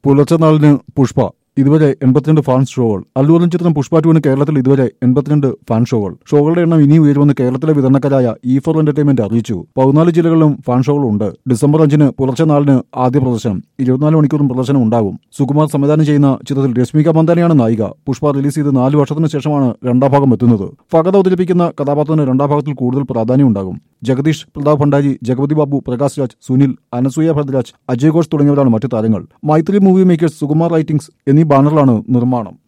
പുലർച്ചെ നാലിന് പുഷ്പ ഇതുവരെ എൺപത്തിരണ്ട് ഫാൻ ഷോകൾ അല്ലൂറിൻ ചിത്രം പുഷ്പ ടുവിന് കേരളത്തിൽ ഇതുവരെ എൺപത്തിരണ്ട് ഫാൻ ഷോകൾ ഷോകളുടെ എണ്ണം ഇനി ഉയരുമെന്ന് കേരളത്തിലെ വിതരണക്കാരായ ഇ ഫോർ എന്റർടൈൻമെന്റ് അറിയിച്ചു പതിനാല് ജില്ലകളിലും ഫാൻ ഷോകൾ ഉണ്ട് ഡിസംബർ അഞ്ചിന് പുലർച്ചെ നാലിന് ആദ്യ പ്രദർശനം ഇരുപത്തിനാല് മണിക്കൂറും പ്രദർശനം ഉണ്ടാകും സുകുമാർ സംവിധാനം ചെയ്യുന്ന ചിത്രത്തിൽ രശ്മിക മന്ദാനയാണ് നായിക പുഷ്പ റിലീസ് ചെയ്ത് നാല് വർഷത്തിന് ശേഷമാണ് രണ്ടാം ഭാഗം എത്തുന്നത് ഫഗത് അവതരിപ്പിക്കുന്ന കഥാപാത്രത്തിന് രണ്ടാം ഭാഗത്തിൽ കൂടുതൽ പ്രാധാന്യം ഉണ്ടാകും ജഗദീഷ് പ്രതാപ് ഭണ്ഡാരി ജഗപതി ബാബു പ്രകാശ് രാജ് സുനിൽ അനസൂയ ഭദ്രാജ് അജയ് ഘോഷ് തുടങ്ങിയവരാണ് മറ്റു താരങ്ങൾ Mythri movie makers Sukumar writings എന്നീ ബാനറിലാണ് നിർമ്മാണം